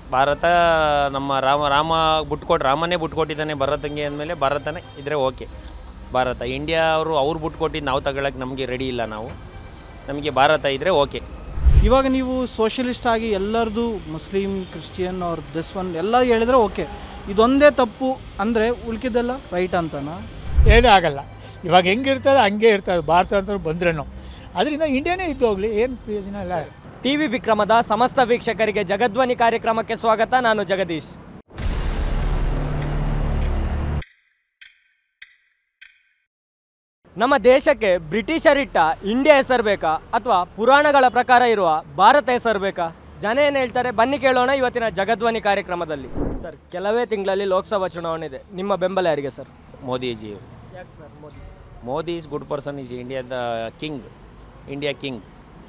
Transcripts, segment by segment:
ಭಾರತ ನಮ್ಮ ರಾಮ ರಾಮ ಬಿಟ್ಕೊಟ್ಟು ರಾಮನೇ ಬಿಟ್ಕೊಟ್ಟಿದ್ದಾನೆ ಭಾರತಂಗೆ ಅಂದಮೇಲೆ ಭಾರತನೇ ಇದ್ರೆ ಓಕೆ ಭಾರತ ಇಂಡಿಯಾ ಅವರು ಅವ್ರು ಬಿಟ್ಕೊಟ್ಟಿದ್ದು ನಾವು ತಗೊಳಕ್ಕೆ ನಮಗೆ ರೆಡಿ ಇಲ್ಲ ನಾವು ನಮಗೆ ಭಾರತ ಇದ್ದರೆ ಓಕೆ ಇವಾಗ ನೀವು ಸೋಷಲಿಸ್ಟ್ ಆಗಿ ಎಲ್ಲರದು ಮುಸ್ಲಿಂ ಕ್ರಿಶ್ಚಿಯನ್ ಅವ್ರ ದಿಸ್ ಒನ್ ಎಲ್ಲ ಹೇಳಿದ್ರೆ ಓಕೆ ಇದೊಂದೇ ತಪ್ಪು ಅಂದರೆ ಉಳ್ಕಿದ್ದೆಲ್ಲ ರೈಟ್ ಅಂತನಾ ಏನೂ ಆಗಲ್ಲ ಇವಾಗ ಹೆಂಗಿರ್ತದೆ ಹಂಗೆ ಇರ್ತದೆ ಭಾರತ ಅಂತ ಬಂದ್ರೇನು ಅದರಿಂದ ಇಂಡಿಯಾನೇ ಇದ್ದು ಹೋಗ್ಲಿ ಏನು ಪ್ರಯೋಜನ ಇಲ್ಲ ಟಿವಿ ವಿಕ್ರಮದ ಸಮಸ್ತ ವೀಕ್ಷಕರಿಗೆ ಜಗದ್ವನಿ ಕಾರ್ಯಕ್ರಮಕ್ಕೆ ಸ್ವಾಗತ ನಾನು ಜಗದೀಶ್ ನಮ್ಮ ದೇಶಕ್ಕೆ ಬ್ರಿಟಿಷರಿಟ್ಟ ಇಂಡಿಯಾ ಹೆಸರು ಬೇಕಾ ಅಥವಾ ಪುರಾಣಗಳ ಪ್ರಕಾರ ಇರುವ ಭಾರತ ಹೆಸರು ಬೇಕಾ ಜನ ಏನು ಹೇಳ್ತಾರೆ ಬನ್ನಿ ಕೇಳೋಣ ಇವತ್ತಿನ ಜಗದ್ವನಿ ಕಾರ್ಯಕ್ರಮದಲ್ಲಿ ಸರ್ ಕೆಲವೇ ತಿಂಗಳಲ್ಲಿ ಲೋಕಸಭಾ ಚುನಾವಣೆ ಇದೆ ನಿಮ್ಮ ಬೆಂಬಲ ಯಾರಿಗೆ ಸರ್ ಮೋದಿಜಿ ಯಾಕೆ sir Modi Modi is good person is ಇಂಡಿಯಾದ ಕಿಂಗ್ ಇಂಡಿಯಾ ಕಿಂಗ್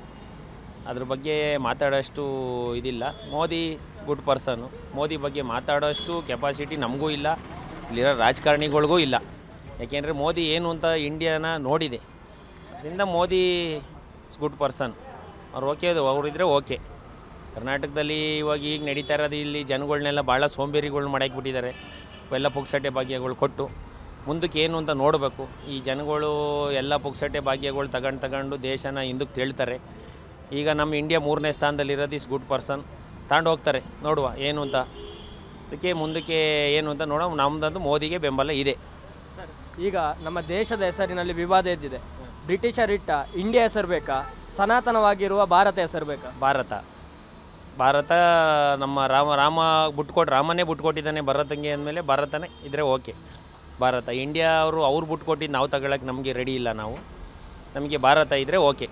ಅದ್ರ ಬಗ್ಗೆ ಮಾತಾಡೋಷ್ಟು ಇದಿಲ್ಲ ಮೋದಿ ಗುಡ್ ಪರ್ಸನ್ನು ಮೋದಿ ಬಗ್ಗೆ ಮಾತಾಡೋಷ್ಟು ಕೆಪಾಸಿಟಿ ನಮಗೂ ಇಲ್ಲ ಇಲ್ಲಿರೋ ರಾಜಕಾರಣಿಗಳಿಗೂ ಇಲ್ಲ ಯಾಕೆಂದರೆ ಮೋದಿ ಏನು ಅಂತ ಇಂಡಿಯಾನ ನೋಡಿದೆ ಅದರಿಂದ ಮೋದಿ ಇಸ್ ಗುಡ್ ಪರ್ಸನ್ ಅವ್ರು ಓಕೆ ಅದು ಅವರಿದ್ದರೆ ಓಕೆ ಕರ್ನಾಟಕದಲ್ಲಿ ಇವಾಗ ಈಗ ನಡೀತಾ ಇರೋದು ಇಲ್ಲಿ ಜನಗಳನ್ನೆಲ್ಲ ಭಾಳ ಸೋಂಬೇರಿಗಳು ಮಾಡಾಕ್ಬಿಟ್ಟಿದ್ದಾರೆ ಅವೆಲ್ಲ ಪುಕ್ಸಟ್ಟೆ ಭಾಗ್ಯಗಳು ಕೊಟ್ಟು ಮುಂದಕ್ಕೆ ಏನು ಅಂತ ನೋಡಬೇಕು ಈ ಜನಗಳು ಎಲ್ಲ ಪುಕ್ಸಟ್ಟೆ ಭಾಗ್ಯಗಳು ತಗೊಂಡು ತಗೊಂಡು ದೇಶನ ಹಿಂದಕ್ಕೆ ತೇಳ್ತಾರೆ ಈಗ ನಮ್ಮ ಇಂಡಿಯಾ ಮೂರನೇ ಸ್ಥಾನದಲ್ಲಿರೋದು ಇಸ್ ಗುಡ್ ಪರ್ಸನ್ ತಗೊಂಡು ಹೋಗ್ತಾರೆ ನೋಡುವ ಏನು ಅಂತ ಅದಕ್ಕೆ ಮುಂದಕ್ಕೆ ಏನು ಅಂತ ನೋಡೋ ನಮ್ಮದಂತೂ ಮೋದಿಗೆ ಬೆಂಬಲ ಇದೆ ಸರ್ ಈಗ ನಮ್ಮ ದೇಶದ ಹೆಸರಿನಲ್ಲಿ ವಿವಾದ ಎದ್ದಿದೆ ಬ್ರಿಟಿಷರಿಟ್ಟ ಇಂಡಿಯಾ ಹೆಸರು ಬೇಕಾ ಸನಾತನವಾಗಿರುವ ಭಾರತ ಹೆಸರು ಬೇಕಾ ಭಾರತ ಭಾರತ ನಮ್ಮ ರಾಮ ರಾಮ ಬಿಟ್ಕೊಟ್ಟು ರಾಮನೇ ಬಿಟ್ಕೊಟ್ಟಿದ್ದಾನೆ ಭಾರತಂಗೆ ಅಂದಮೇಲೆ ಭಾರತನೇ ಇದ್ದರೆ ಓಕೆ ಭಾರತ ಇಂಡಿಯಾ ಅವರು ಅವ್ರು ಬಿಟ್ಕೊಟ್ಟಿದ್ದು ನಾವು ತಗೊಳಕ್ಕೆ ನಮಗೆ ರೆಡಿ ಇಲ್ಲ ನಾವು ನಮಗೆ ಭಾರತ ಇದ್ದರೆ ಓಕೆ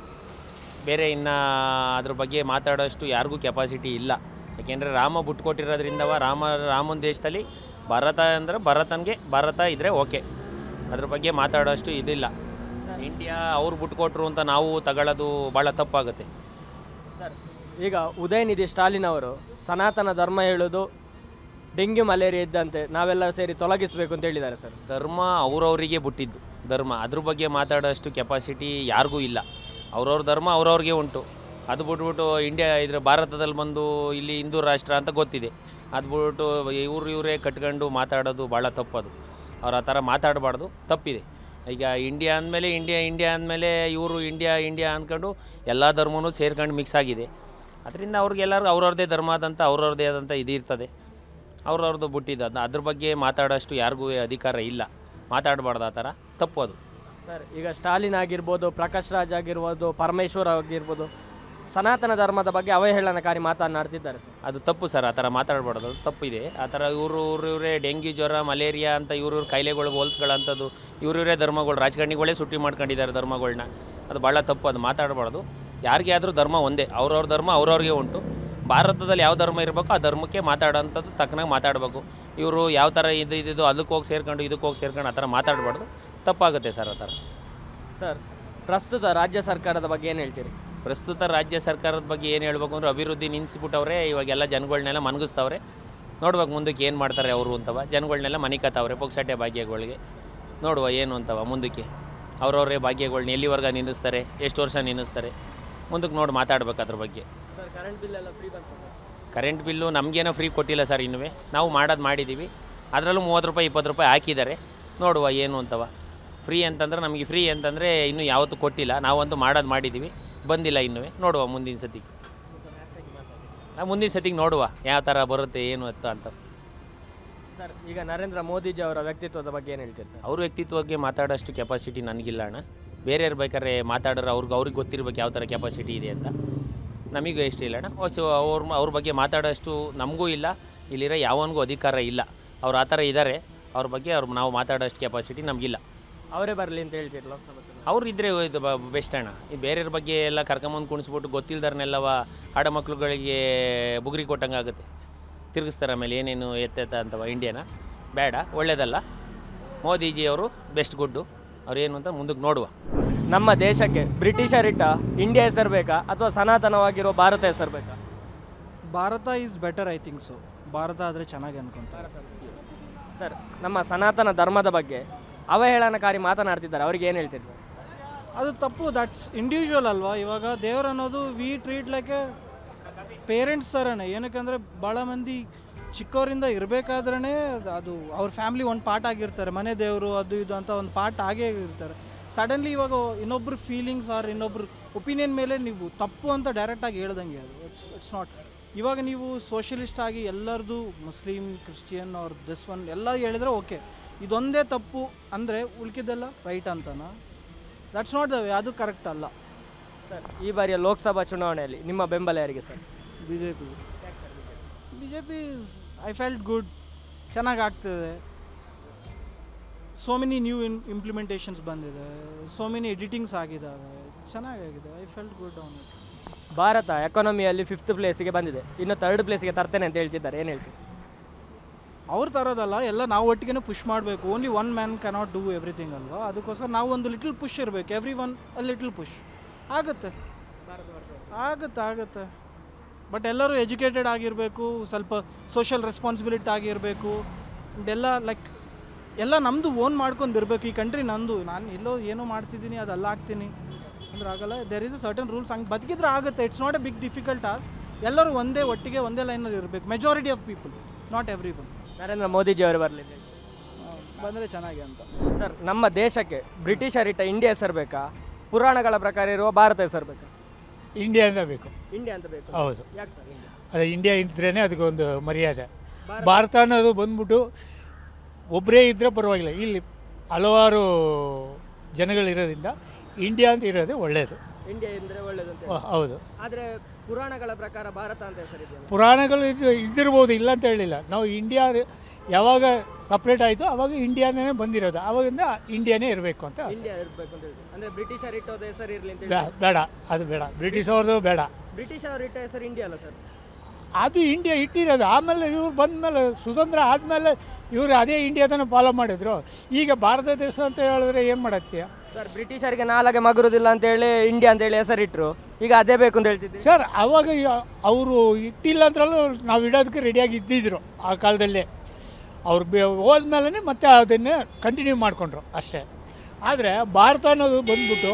ಬೇರೆ ಇನ್ನು ಅದ್ರ ಬಗ್ಗೆ ಮಾತಾಡೋಷ್ಟು ಯಾರಿಗೂ ಕೆಪಾಸಿಟಿ ಇಲ್ಲ ಯಾಕೆಂದರೆ ರಾಮ ಬಿಟ್ಕೊಟ್ಟಿರೋದ್ರಿಂದವ ರಾಮ ರಾಮನ ದೇಶದಲ್ಲಿ ಭಾರತ ಅಂದರೆ ಭಾರತನಿಗೆ ಭಾರತ ಇದ್ದರೆ ಓಕೆ ಅದ್ರ ಬಗ್ಗೆ ಮಾತಾಡೋಷ್ಟು ಇದಿಲ್ಲ ಇಂಡಿಯಾ ಅವ್ರು ಬಿಟ್ಕೊಟ್ರು ಅಂತ ನಾವು ತಗೊಳ್ಳೋದು ಭಾಳ ತಪ್ಪಾಗುತ್ತೆ ಸರ್ ಈಗ ಉದಯನಿಧಿ ಸ್ಟಾಲಿನ್ ಅವರು ಸನಾತನ ಧರ್ಮ ಹೇಳೋದು ಡೆಂಗ್ಯೂ ಮಲೇರಿಯಾ ಇದ್ದಂತೆ ನಾವೆಲ್ಲ ಸೇರಿ ತೊಲಗಿಸಬೇಕು ಅಂತ ಹೇಳಿದ್ದಾರೆ ಸರ್ ಧರ್ಮ ಅವ್ರವರಿಗೆ ಬಿಟ್ಟಿದ್ದು ಧರ್ಮ ಅದ್ರ ಬಗ್ಗೆ ಮಾತಾಡೋಷ್ಟು ಕೆಪಾಸಿಟಿ ಯಾರಿಗೂ ಇಲ್ಲ ಅವ್ರವ್ರ ಧರ್ಮ ಅವ್ರವ್ರಿಗೆ ಉಂಟು ಅದು ಬಿಟ್ಬಿಟ್ಟು ಇಂಡಿಯಾ ಇದ್ರ ಭಾರತದಲ್ಲಿ ಬಂದು ಇಲ್ಲಿ ಹಿಂದೂ ರಾಷ್ಟ್ರ ಅಂತ ಗೊತ್ತಿದೆ ಅದು ಬಿಟ್ಬಿಟ್ಟು ಇವ್ರು ಇವರೇ ಕಟ್ಕೊಂಡು ಮಾತಾಡೋದು ಭಾಳ ತಪ್ಪದು ಅವ್ರು ಆ ಥರ ಮಾತಾಡಬಾರ್ದು ತಪ್ಪಿದೆ ಈಗ ಇಂಡಿಯಾ ಅಂದಮೇಲೆ ಇಂಡಿಯಾ ಇಂಡಿಯಾ ಅಂದಮೇಲೆ ಇವರು ಇಂಡಿಯಾ ಇಂಡಿಯಾ ಅಂದ್ಕೊಂಡು ಎಲ್ಲ ಧರ್ಮನೂ ಸೇರ್ಕೊಂಡು ಮಿಕ್ಸ್ ಆಗಿದೆ ಅದರಿಂದ ಅವ್ರಿಗೆಲ್ಲರೂ ಅವ್ರವ್ರದ್ದೇ ಧರ್ಮ ಆದಂಥ ಅವ್ರವ್ರದ್ದೇ ಆದಂಥ ಇದಿರ್ತದೆ ಅವ್ರವ್ರದ್ದು ಬಿಟ್ಟಿದ್ದು ಅದನ್ನ ಅದ್ರ ಬಗ್ಗೆ ಮಾತಾಡೋಷ್ಟು ಯಾರಿಗೂ ಅಧಿಕಾರ ಇಲ್ಲ ಮಾತಾಡಬಾರ್ದು ಆ ಥರ ತಪ್ಪು ಅದು ಸರ್ ಈಗ ಸ್ಟಾಲಿನ್ ಆಗಿರ್ಬೋದು ಪ್ರಕಾಶ್ ರಾಜ್ ಆಗಿರ್ಬೋದು ಪರಮೇಶ್ವರ್ ಆಗಿರ್ಬೋದು ಸನಾತನ ಧರ್ಮದ ಬಗ್ಗೆ ಅವಹೇಳನಕಾರಿ ಮಾತನಾಡ್ತಿದ್ದಾರೆ ಸರ್ ಅದು ತಪ್ಪು ಸರ್ ಆ ಥರ ಮಾತಾಡಬಾರ್ದು ಅದು ತಪ್ಪಿದೆ ಆ ಥರ ಇವರು ಇವ್ರು ಇವರೇ ಡೆಂಗ್ಯೂ ಜ್ವರ ಮಲೇರಿಯಾ ಅಂತ ಇವ್ರ ಇವ್ರ ಕಾಯಿಲೆಗಳು ಹೋಲ್ಸ್ಕೊಳ್ಳೋಂಥದ್ದು ಇವ್ರ ಇವರೇ ಧರ್ಮಗಳು ರಾಜಕಾರಣಿಗಳೇ ಸುಟ್ಟಿ ಮಾಡ್ಕೊಂಡಿದ್ದಾರೆ ಧರ್ಮಗಳ್ನ ಅದು ಭಾಳ ತಪ್ಪು ಅದು ಮಾತಾಡಬಾರ್ದು ಯಾರಿಗೆ ಆದರೂ ಧರ್ಮ ಒಂದೇ ಅವ್ರವ್ರ ಧರ್ಮ ಅವ್ರವ್ರಿಗೆ ಉಂಟು ಭಾರತದಲ್ಲಿ ಯಾವ ಧರ್ಮ ಇರಬೇಕು ಆ ಧರ್ಮಕ್ಕೆ ಮಾತಾಡೋಂಥದ್ದು ತಕ್ಕನಾಗಿ ಮಾತಾಡಬೇಕು ಇವರು ಯಾವ ಥರ ಇದು ಇದ್ದು ಅದಕ್ಕೆ ಹೋಗಿ ಸೇರ್ಕೊಂಡು ಇದಕ್ಕೆ ಹೋಗಿ ಸೇರ್ಕೊಂಡು ಆ ಥರ ಮಾತಾಡಬಾರ್ದು ತಪ್ಪಾಗುತ್ತೆ ಸರ್ ಆ ಥರ ಸರ್ ಪ್ರಸ್ತುತ ರಾಜ್ಯ ಸರ್ಕಾರದ ಬಗ್ಗೆ ಏನು ಹೇಳ್ತೀರಿ ಪ್ರಸ್ತುತ ರಾಜ್ಯ ಸರ್ಕಾರದ ಬಗ್ಗೆ ಏನು ಹೇಳ್ಬೇಕು ಅಂದ್ರೆ ಅಭಿವೃದ್ಧಿ ನಿಲ್ಲಿಸ್ಬಿಟ್ಟವ್ರೆ ಇವಾಗೆಲ್ಲ ಜನಗಳ್ನೆಲ್ಲ ಮನಗಿಸ್ತವ್ರೆ ನೋಡ್ಬೇಕು ಮುಂದಕ್ಕೆ ಏನು ಮಾಡ್ತಾರೆ ಅವರು ಅಂತವ ಜನಗಳ್ನೆಲ್ಲ ಮನಿಕತ್ತವ್ರೆ ಪುಕ್ಸಟ್ಟೆ ಭಾಗ್ಯಗಳಿಗೆ ನೋಡುವ ಏನು ಅಂತವ ಮುಂದಕ್ಕೆ ಅವ್ರವ್ರೇ ಭಾಗ್ಯಗಳ್ನ ಎಲ್ಲಿವರೆಗೆ ನಿಲ್ಲಿಸ್ತಾರೆ ಎಷ್ಟು ವರ್ಷ ನಿಲ್ಲಿಸ್ತಾರೆ ಮುಂದಕ್ಕೆ ನೋಡಿ ಮಾತಾಡ್ಬೇಕು ಅದ್ರ ಬಗ್ಗೆ ಸರ್ ಕರೆಂಟ್ ಬಿಲ್ ಎಲ್ಲ ಫ್ರೀ ಬಂತು ಸರ್ ಕರೆಂಟ್ ಬಿಲ್ಲು ನಮಗೇನೋ ಫ್ರೀ ಕೊಟ್ಟಿಲ್ಲ ಸರ್ ಇನ್ನೂ ನಾವು ಮಾಡೋದು ಮಾಡಿದ್ದೀವಿ ಅದರಲ್ಲೂ ಮೂವತ್ತು ರೂಪಾಯಿ ಇಪ್ಪತ್ತು ರೂಪಾಯಿ ಹಾಕಿದ್ದಾರೆ ನೋಡುವ ಏನು ಅಂತವ ಫ್ರೀ ಅಂತಂದ್ರೆ ನಮಗೆ ಫ್ರೀ ಅಂತಂದರೆ ಇನ್ನೂ ಯಾವತ್ತೂ ಕೊಟ್ಟಿಲ್ಲ ನಾವಂತೂ ಮಾಡೋದು ಮಾಡಿದ್ದೀವಿ ಬಂದಿಲ್ಲ ಇನ್ನೂ ನೋಡುವ ಮುಂದಿನ ಸತಿಗೆ ನಾವು ಮುಂದಿನ ಸತಿಗೆ ನೋಡುವ ಯಾವ ಥರ ಬರುತ್ತೆ ಏನು ಎತ್ತ ಅಂತ ಸರ್ ಈಗ ನರೇಂದ್ರ ಮೋದಿಜಿ ಅವರ ವ್ಯಕ್ತಿತ್ವದ ಬಗ್ಗೆ ಏನು ಹೇಳ್ತೀರಿ ಸರ್ ಅವ್ರ ವ್ಯಕ್ತಿತ್ವಕ್ಕೆ ಮಾತಾಡೋಷ್ಟು ಕೆಪಾಸಿಟಿ ನನಗಿಲ್ಲ ಅಣ್ಣ ಬೇರೆಯವ್ರು ಬೇಕಾದ್ರೆ ಮಾತಾಡೋರು ಅವ್ರಿಗೆ ಅವ್ರಿಗೆ ಗೊತ್ತಿರ್ಬೇಕು ಯಾವ ಥರ ಕೆಪಾಸಿಟಿ ಇದೆ ಅಂತ ನಮಗೂ ಇಷ್ಟ ಇಲ್ಲ ಅಣ್ಣ ಸೊ ಅವ್ರ ಅವ್ರ ಬಗ್ಗೆ ಮಾತಾಡೋಷ್ಟು ನಮಗೂ ಇಲ್ಲ ಇಲ್ಲಿರೋ ಯಾವನಿಗೂ ಅಧಿಕಾರ ಇಲ್ಲ ಅವ್ರು ಆ ಥರ ಇದ್ದಾರೆ ಅವ್ರ ಬಗ್ಗೆ ಅವ್ರು ನಾವು ಮಾತಾಡೋಷ್ಟು ಕೆಪಾಸಿಟಿ ನಮಗಿಲ್ಲ ಅವರೇ ಬರಲಿ ಅಂತ ಹೇಳ್ತೀರಿ ಲೋಕಸಭಾ ಚುನಾವಣೆ ಅವ್ರು ಇದ್ದರೆ ಇದು ಬೆಸ್ಟ್ ಅಣ್ಣ ಈ ಬೇರೆಯವ್ರ ಬಗ್ಗೆ ಎಲ್ಲ ಕರ್ಕೊಂಬಂದು ಕುಣಿಸ್ಬಿಟ್ಟು ಗೊತ್ತಿಲ್ದಾರನ್ನೆಲ್ಲವ ಆಡ ಮಕ್ಳುಗಳಿಗೆ ಬುಗುರಿ ಕೊಟ್ಟಂಗೆ ಆಗುತ್ತೆ ತಿರುಗಿಸ್ತಾರೆ ಆಮೇಲೆ ಏನೇನು ಎತ್ತೆತ್ತ ಅಂತವ ಇಂಡಿಯಾನ ಬೇಡ ಒಳ್ಳೇದಲ್ಲ ಮೋದಿಜಿ ಅವರು ಬೆಸ್ಟ್ ಗುಡ್ಡು ಅವ್ರು ಏನು ಅಂತ ಮುಂದಕ್ಕೆ ನೋಡುವ ನಮ್ಮ ದೇಶಕ್ಕೆ ಬ್ರಿಟಿಷರಿಟ್ಟ ಇಂಡಿಯಾ ಹೆಸರು ಬೇಕಾ ಅಥವಾ ಸನಾತನವಾಗಿರೋ ಭಾರತ ಹೆಸರು ಬೇಕಾ Bharat is better I think so Bharat ಆದರೆ ಚೆನ್ನಾಗಿ ಅನ್ಕೊಂತಾರೆ ಸರ್ ನಮ್ಮ ಸನಾತನ ಧರ್ಮದ ಬಗ್ಗೆ ಅವಹೇಳನಕಾರಿ ಮಾತನಾಡ್ತಿದ್ದಾರೆ ಅವ್ರಿಗೆ ಏನು ಹೇಳ್ತೀರಿ ಸರ್ ಅದು ತಪ್ಪು ದಟ್ಸ್ ಇಂಡಿವಿಜುವಲ್ ಅಲ್ವಾ ಇವಾಗ ದೇವ್ರು ಅನ್ನೋದು we treat like a parents ಥರನೇ ಏನಕ್ಕಂದರೆ ಭಾಳ ಮಂದಿ ಚಿಕ್ಕವರಿಂದ ಇರಬೇಕಾದ್ರೇ ಅದು ಅವ್ರ ಫ್ಯಾಮ್ಲಿ ಒಂದು ಪಾರ್ಟ್ ಆಗಿರ್ತಾರೆ ಮನೆ ದೇವರು ಅದು ಇದು ಅಂತ ಒಂದು ಪಾರ್ಟ್ ಆಗೇ ಇರ್ತಾರೆ ಸಡನ್ಲಿ ಇವಾಗ ಇನ್ನೊಬ್ರ ಫೀಲಿಂಗ್ಸ್ ಆರ್ ಇನ್ನೊಬ್ರ ಒಪಿನಿಯನ್ ಮೇಲೆ ನೀವು ತಪ್ಪು ಅಂತ ಡೈರೆಕ್ಟಾಗಿ ಹೇಳ್ದಂಗೆ ಅದು ಇಟ್ಸ್ ಇಟ್ಸ್ ನಾಟ್ ಇವಾಗ ನೀವು ಸೋಷಿಯಲಿಸ್ಟ್ ಆಗಿ ಎಲ್ಲರದು ಮುಸ್ಲಿಮ್ ಕ್ರಿಶ್ಚಿಯನ್ ಅವ್ರ ದಿಸ್ ಒನ್ ಎಲ್ಲ ಹೇಳಿದ್ರೆ ಓಕೆ ಇದೊಂದೇ ತಪ್ಪು ಅಂದರೆ ಉಳ್ಕಿದ್ದೆಲ್ಲ ರೈಟ್ ಅಂತನಾ ದಟ್ಸ್ ನಾಟ್ ದ ವೇ ಅದು ಕರೆಕ್ಟ್ ಅಲ್ಲ ಸರ್ ಈ ಬಾರಿಯ ಲೋಕಸಭಾ ಚುನಾವಣೆಯಲ್ಲಿ ನಿಮ್ಮ ಬೆಂಬಲ ಯಾರಿಗೆ sir B J P B J P I felt good ಚೆನ್ನಾಗಿ ಆಗ್ತಿದೆ so many new in implementations ಬಂದಿದೆ ಸೋ ಮೆನಿ ಎಡಿಟಿಂಗ್ಸ್ ಆಗಿದ್ದಾವೆ ಚೆನ್ನಾಗಾಗಿದೆ I felt good on it Bharat ಎಕಾನಮಿಯಲ್ಲಿ ಫಿಫ್ತ್ ಪ್ಲೇಸಿಗೆ ಬಂದಿದೆ ಇನ್ನು ಥರ್ಡ್ ಪ್ಲೇಸಿಗೆ ತರ್ತೇನೆ ಅಂತ ಹೇಳ್ತಿದ್ದಾರೆ ಏನು ಹೇಳ್ತೀವಿ ಅವ್ರ ಥರದಲ್ಲ ಎಲ್ಲ ನಾವು ಒಟ್ಟಿಗೆ ಪುಷ್ ಮಾಡಬೇಕು only one man cannot do everything ಅಲ್ವಾ ಅದಕ್ಕೋಸ್ಕರ ನಾವು ಒಂದು ಲಿಟಲ್ ಪುಷ್ ಇರಬೇಕು every one a little push ಆಗುತ್ತೆ ಆಗುತ್ತೆ ಆಗುತ್ತೆ ಬಟ್ ಎಲ್ಲರೂ ಎಜುಕೇಟೆಡ್ ಆಗಿರಬೇಕು ಸ್ವಲ್ಪ ಸೋಷಿಯಲ್ ರೆಸ್ಪಾನ್ಸಿಬಿಲಿಟಿ ಆಗಿರಬೇಕು ಎಲ್ಲ ಲೈಕ್ ಎಲ್ಲ ನಮ್ಮದು ಓನ್ ಮಾಡ್ಕೊಂಡಿರ್ಬೇಕು ಈ ಕಂಟ್ರಿ ನಂದು ನಾನು ಎಲ್ಲೋ ಏನೋ ಮಾಡ್ತಿದ್ದೀನಿ ಅದೆಲ್ಲ ಆಗ್ತೀನಿ ಅಂದ್ರೆ ಆಗಲ್ಲ there is a certain rules ಹಂಗೆ ಬದುಕಿದ್ರೆ ಆಗುತ್ತೆ it's not a big difficult task ಎಲ್ಲರೂ ಒಂದೇ ಒಟ್ಟಿಗೆ ಒಂದೇ ಲೈನಲ್ಲಿ ಇರಬೇಕು majority of people not every one Narendra Modiji ಅವರು ಬರಲಿದೆ ಬಂದರೆ ಚೆನ್ನಾಗಿ ಅಂತ ಸರ್ ನಮ್ಮ ದೇಶಕ್ಕೆ ಬ್ರಿಟಿಷರಿಟ್ಟ ಇಂಡಿಯಾ ಹೆಸರು ಬೇಕಾ ಪುರಾಣಗಳ ಪ್ರಕಾರ ಇರುವ ಭಾರತ ಹೆಸರು ಬೇಕಾ ಇಂಡಿಯಾ ಅಂತ ಬೇಕು ಇಂಡಿಯಾ ಅಂತ ಬೇಕು ಹೌದು ಯಾಕೆ ಸರ್ ಇಂಡಿಯಾ ಅದು ಇಂಡಿಯಾ ಇದ್ರೇ ಅದಕ್ಕೊಂದು ಮರ್ಯಾದೆ ಭಾರತ ಅನ್ನೋದು ಬಂದ್ಬಿಟ್ಟು ಒಬ್ಬರೇ ಇದ್ದರೆ ಪರವಾಗಿಲ್ಲ ಇಲ್ಲಿ ಹಲವಾರು ಜನಗಳಿರೋದ್ರಿಂದ ಇಂಡಿಯಾ ಅಂತ ಇರೋದೇ ಒಳ್ಳೆಯದು ಇಂಡಿಯಾ ಅಂದರೆ ಒಳ್ಳೇದು ಅಂತ ಹ, ಹೌದು ಆದರೆ ಪುರಾಣಗಳ ಪ್ರಕಾರ ಭಾರತ ಅಂತ ಹೆಸರಿದೆಯಲ್ಲ ಪುರಾಣಗಳು ಇದು ಇದ್ದಿರ್ಬೋದು ಇಲ್ಲ ಅಂತ ಹೇಳಿಲ್ಲ ನಾವು ಇಂಡಿಯಾ ಯಾವಾಗ ಸಪ್ರೇಟ್ ಆಯಿತು ಅವಾಗ ಇಂಡಿಯಾನೇ ಬಂದಿರೋದು ಆವಾಗಿಂದ ಇಂಡಿಯಾನೇ ಇರಬೇಕು ಅಂತ ಆಸೆ. ಇಂಡಿಯಾ ಇರಬೇಕು ಅಂತ ಹೇಳಿ ಅಂದರೆ ಬ್ರಿಟಿಷರ್ ಇಟ್ಟೋದ ಹೆಸರು ಇರಲಿ ಅಂತ ಬೇ- ಹೇಳಿ ಬೇಡ ಅದು ಬೇಡ ಬ್ರಿಟಿಷ್ ಅವ್ರದ್ದು ಬೇಡ ಬ್ರಿಟಿಷ್ ಅವರು ಇಟ್ಟ ಹೆಸರು ಇಂಡಿಯಾ ಅಲ್ಲ ಸರ್ ಅದು ಇಂಡಿಯಾ ಇಟ್ಟಿರೋದು ಆಮೇಲೆ ಇವ್ರು ಬಂದಮೇಲೆ ಸ್ವತಂತ್ರ ಆದಮೇಲೆ ಇವರು ಅದೇ ಇಂಡಿಯಾದನ್ನು ಫಾಲೋ ಮಾಡಿದ್ರು ಈಗ ಭಾರತ ದೇಶ ಅಂತ ಹೇಳಿದ್ರೆ ಏನು ಮಾಡತ್ತೀಯ ಸರ್ ಬ್ರಿಟಿಷರಿಗೆ ನಾಲಾಗೆ ಮಗುರುದಿಲ್ಲ ಅಂತ ಹೇಳಿ ಇಂಡಿಯಾ ಅಂತ ಹೇಳಿ ಹೆಸರಿಟ್ರು ಈಗ ಅದೇ ಬೇಕು ಅಂತ ಹೇಳ್ತಿದ್ದೆ ಸರ್ ಅವಾಗ ಅವರು ಇಟ್ಟಿಲ್ಲ ಅಂದ್ರಲ್ಲೂ ನಾವು ಇಡೋದಕ್ಕೆ ರೆಡಿಯಾಗಿ ಇದ್ದಿದ್ರು ಆ ಕಾಲದಲ್ಲೇ ಅವ್ರು ಬೆ ಹೋದ್ಮೇಲೆ ಮತ್ತೆ ಅದನ್ನೇ ಕಂಟಿನ್ಯೂ ಮಾಡಿಕೊಂಡ್ರು ಅಷ್ಟೇ ಆದರೆ ಭಾರತ ಅನ್ನೋದು ಬಂದ್ಬಿಟ್ಟು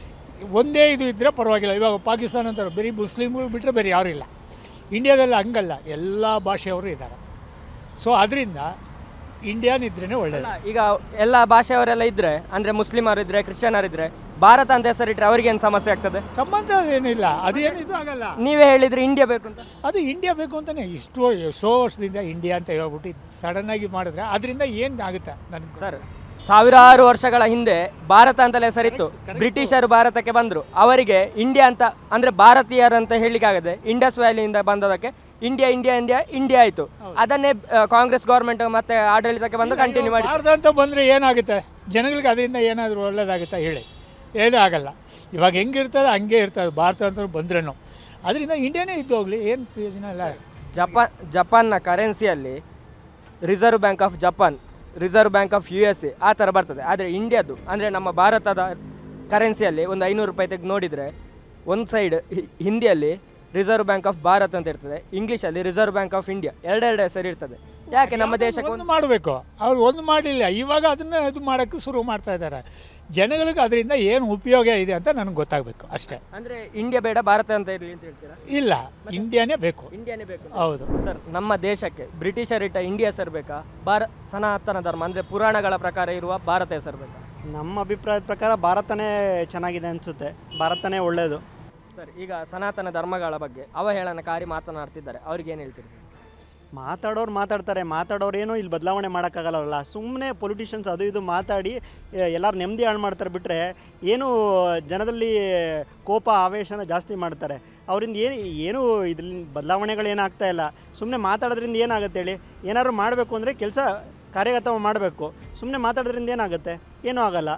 ಒಂದೇ ಇದು ಇದ್ದರೆ ಪರವಾಗಿಲ್ಲ ಇವಾಗ ಪಾಕಿಸ್ತಾನ ಅಂತಾರೆ ಬರೀ ಮುಸ್ಲಿಮ್ಗಳು ಬಿಟ್ಟರೆ ಬೇರೆ ಯಾರೂ ಇಲ್ಲ ಇಂಡಿಯಾದಲ್ಲಿ ಹಂಗಲ್ಲ ಎಲ್ಲ ಭಾಷೆಯವರು ಇದ್ದಾರೆ ಸೊ ಅದರಿಂದ ಇಂಡಿಯನ್ ಇದ್ರೇ ಒಳ್ಳೆಯದು ಅಲ್ಲ ಈಗ ಎಲ್ಲ ಭಾಷೆಯವರೆಲ್ಲ ಇದ್ರೆ ಅಂದ್ರೆ ಮುಸ್ಲಿಮರು ಇದ್ರೆ ಕ್ರಿಶ್ಚಿಯನರು ಇದ್ರೆ ಭಾರತ ಅಂತ ಹೆಸರಿಟ್ರೆ ಅವ್ರಿಗೇನು ಸಮಸ್ಯೆ ಆಗ್ತದೆ ಸಂಬಂಧ ಏನಿಲ್ಲ ಅದೇನು ಇದು ಆಗಲ್ಲ ನೀವೇ ಹೇಳಿದ್ರೆ ಇಂಡಿಯಾ ಬೇಕು ಅಂತ ಅದು ಇಂಡಿಯಾ ಬೇಕು ಅಂತಲೇ ಇಷ್ಟು ಎಷ್ಟೋ ವರ್ಷದಿಂದ ಇಂಡಿಯಾ ಅಂತ ಹೇಳ್ಬಿಟ್ಟು ಸಡನ್ನಾಗಿ ಮಾಡಿದ್ರೆ ಅದರಿಂದ ಏನು ಆಗುತ್ತೆ ನನಗೆ ಸರ್ ಸಾವಿರಾರು ವರ್ಷಗಳ ಹಿಂದೆ ಭಾರತ ಅಂತಲೇ ಹೆಸರಿತ್ತು ಬ್ರಿಟಿಷರು ಭಾರತಕ್ಕೆ ಬಂದರು ಅವರಿಗೆ ಇಂಡಿಯಾ ಅಂತ ಅಂದ್ರೆ ಭಾರತೀಯರು ಅಂತ ಹೇಳಲಿಕ್ಕಾಗದೆ ಇಂಡಸ್ ವ್ಯಾಲಿಯಿಂದ ಬಂದದಕ್ಕೆ ಇಂಡಿಯಾ ಇಂಡಿಯಾ ಇಂಡಿಯಾ ಇಂಡಿಯಾ ಆಯಿತು ಅದನ್ನೇ ಆ, ಕಾಂಗ್ರೆಸ್ ಗೌರ್ಮೆಂಟ್ ಮತ್ತೆ ಆಡಳಿತಕ್ಕೆ ಬಂದು ಕಂಟಿನ್ಯೂ ಮಾಡಿ ಭಾರತ ಅಂತ ಬಂದರೆ ಏನಾಗುತ್ತೆ ಜನಗಳಿಗೆ ಅದರಿಂದ ಏನಾದರೂ ಒಳ್ಳೇದಾಗುತ್ತಾ ಹೇಳಿ ಏನೂ ಆಗಲ್ಲ ಇವಾಗ ಹೆಂಗಿರ್ತದೆ ಹಂಗೆ ಇರ್ತದೆ ಭಾರತ ಅಂತ ಬಂದ್ರೇನು ಅದರಿಂದ ಇಂಡಿಯಾನೇ ಇದ್ದು ಹೋಗ್ಲಿ ಏನು ಪ್ರಯೋಜನ ಇಲ್ಲ ಜಪಾನ್ ಜಪಾನ್ನ ಕರೆನ್ಸಿಯಲ್ಲಿ reserve bank of Japan reserve bank of U S A ಆ ಥರ ಬರ್ತದೆ ಆದರೆ ಇಂಡಿಯಾದು ಅಂದರೆ ನಮ್ಮ ಭಾರತದ ಕರೆನ್ಸಿಯಲ್ಲಿ ಒಂದು ಐನೂರು ರೂಪಾಯಿ ತೆಗೆದು ನೋಡಿದರೆ ಒಂದು ಸೈಡ್ ಹಿಂದಿಯಲ್ಲಿ ರಿಸರ್ವ್ ಬ್ಯಾಂಕ್ ಆಫ್ ಭಾರತ್ ಅಂತ ಇರ್ತದೆ ಇಂಗ್ಲೀಷಲ್ಲಿ ರಿಸರ್ವ್ ಬ್ಯಾಂಕ್ ಆಫ್ ಇಂಡಿಯಾ ಎರಡೆರಡು ಹೆಸರು ಇರ್ತದೆ ಯಾಕೆ ನಮ್ಮ ದೇಶಕ್ಕೆ ಒಂದು ಮಾಡಬೇಕು ಅವ್ರು ಒಂದು ಮಾಡಲಿಲ್ಲ ಇವಾಗ ಅದನ್ನ ಇದು ಮಾಡೋಕ್ಕೆ ಶುರು ಮಾಡ್ತಾ ಇದ್ದಾರೆ ಜನಗಳಿಗೆ ಅದರಿಂದ ಏನು ಉಪಯೋಗ ಇದೆ ಅಂತ ನನಗೆ ಗೊತ್ತಾಗಬೇಕು ಅಷ್ಟೇ ಅಂದರೆ ಇಂಡಿಯಾ ಬೇಡ ಭಾರತ ಅಂತ ಇರಲಿ ಅಂತ ಹೇಳ್ತೀರಾ ಇಲ್ಲ ಇಂಡಿಯಾನೇ ಬೇಕು ಇಂಡಿಯಾನೇ ಬೇಕು ಹೌದು ಸರ್ ನಮ್ಮ ದೇಶಕ್ಕೆ ಬ್ರಿಟಿಷರಿಟ್ಟ ಇಂಡಿಯಾ ಹೆಸರು ಬೇಕಾ ಭಾರ ಸನಾತನ ಧರ್ಮ ಅಂದರೆ ಪುರಾಣಗಳ ಪ್ರಕಾರ ಇರುವ ಭಾರತ ಹೆಸರು ಬೇಕಾ ನಮ್ಮ ಅಭಿಪ್ರಾಯದ ಪ್ರಕಾರ ಭಾರತನೇ ಚೆನ್ನಾಗಿದೆ ಅನಿಸುತ್ತೆ ಭಾರತನೇ ಒಳ್ಳೆಯದು ಸರ್ ಈಗ ಸನಾತನ ಧರ್ಮಗಳ ಬಗ್ಗೆ ಅವಹೇಳನಕಾರಿ ಮಾತನಾಡ್ತಿದ್ದಾರೆ ಅವ್ರಿಗೆ ಏನು ಹೇಳ್ತೀರಿ ಸರ್ ಮಾತಾಡೋರು ಮಾತಾಡ್ತಾರೆ ಮಾತಾಡೋರು ಏನೋ ಇಲ್ಲಿ ಬದಲಾವಣೆ ಮಾಡೋಕ್ಕಾಗಲ್ಲ ಸುಮ್ಮನೆ ಪೊಲಿಟಿಷಿಯನ್ಸ್ ಅದು ಇದು ಮಾತಾಡಿ ಎಲ್ಲರೂ ನೆಮ್ಮದಿ ಹಾಳು ಮಾಡ್ತಾರೆ ಬಿಟ್ಟರೆ ಏನು ಜನದಲ್ಲಿ ಕೋಪ ಆವೇಶನ ಜಾಸ್ತಿ ಮಾಡ್ತಾರೆ ಅವರಿಂದ ಏನು ಏನು ಇದ್ರಲ್ಲಿ ಬದಲಾವಣೆಗಳೇನಾಗ್ತಾ ಇಲ್ಲ ಸುಮ್ಮನೆ ಮಾತಾಡೋದ್ರಿಂದ ಏನಾಗುತ್ತೆ ಹೇಳಿ ಏನಾದ್ರು ಮಾಡಬೇಕು ಅಂದರೆ ಕೆಲಸ ಕಾರ್ಯಗತ ಮಾಡಬೇಕು ಸುಮ್ಮನೆ ಮಾತಾಡೋದ್ರಿಂದ ಏನಾಗುತ್ತೆ ಏನೂ ಆಗಲ್ಲ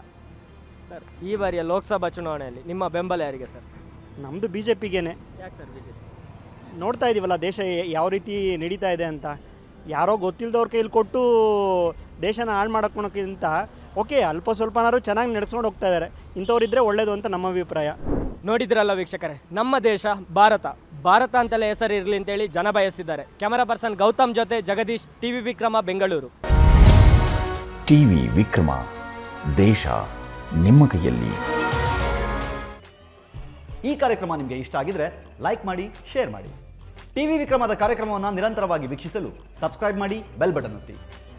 ಸರ್ ಈ ಬಾರಿಯ ಲೋಕಸಭಾ ಚುನಾವಣೆಯಲ್ಲಿ ನಿಮ್ಮ ಬೆಂಬಲ ಯಾರಿಗೆ ಸರ್ ನಮ್ಮದು ಬಿ ಜೆ ಪಿಗೇನೆ ಯಾಕೆ ಸರ್ ಬಿಜೆಪಿ ನೋಡ್ತಾ ಇದ್ದೀವಲ್ಲ ದೇಶ ಯ- ಯಾವ ರೀತಿ ನಡೀತಾ ಇದೆ ಅಂತ ಯಾರೋ ಗೊತ್ತಿಲ್ಲದವ್ರ ಕೈಲಿ ಕೊಟ್ಟು ದೇಶನ ಹಾಳು ಮಾಡೋಕ್ಕಿಂತ ಓಕೆ ಅಲ್ಪ ಸ್ವಲ್ಪನಾದ್ರು ಚೆನ್ನಾಗಿ ನಡೆಸ್ಕೊಂಡು ಹೋಗ್ತಾ ಇದ್ದಾರೆ ಇಂಥವ್ರಿದ್ರೆ ಒಳ್ಳೇದು ಅಂತ ನಮ್ಮ ಅಭಿಪ್ರಾಯ ನೋಡಿದ್ರಲ್ಲ ವೀಕ್ಷಕರೇ ನಮ್ಮ ದೇಶ ಭಾರತ ಭಾರತ ಅಂತಲೇ ಹೆಸರು ಇರಲಿ ಅಂತೇಳಿ ಜನ ಬಯಸಿದ್ದಾರೆ ಕ್ಯಾಮರಾ ಪರ್ಸನ್ ಗೌತಮ್ ಜೊತೆ ಜಗದೀಶ್ ಟಿವಿ ವಿಕ್ರಮ ಬೆಂಗಳೂರು ಟಿವಿ ವಿಕ್ರಮ ದೇಶ ನಿಮ್ಮ ಕೈಯಲ್ಲಿ ಈ ಕಾರ್ಯಕ್ರಮ ನಿಮಗೆ ಇಷ್ಟ ಆಗಿದ್ರೆ ಲೈಕ್ ಮಾಡಿ ಶೇರ್ ಮಾಡಿ ಟಿವಿ ವಿಕ್ರಮದ ಕಾರ್ಯಕ್ರಮವನ್ನು ನಿರಂತರವಾಗಿ ವೀಕ್ಷಿಸಲು ಸಬ್ಸ್ಕ್ರೈಬ್ ಮಾಡಿ ಬೆಲ್ ಬಟನ್ ಒತ್ತಿ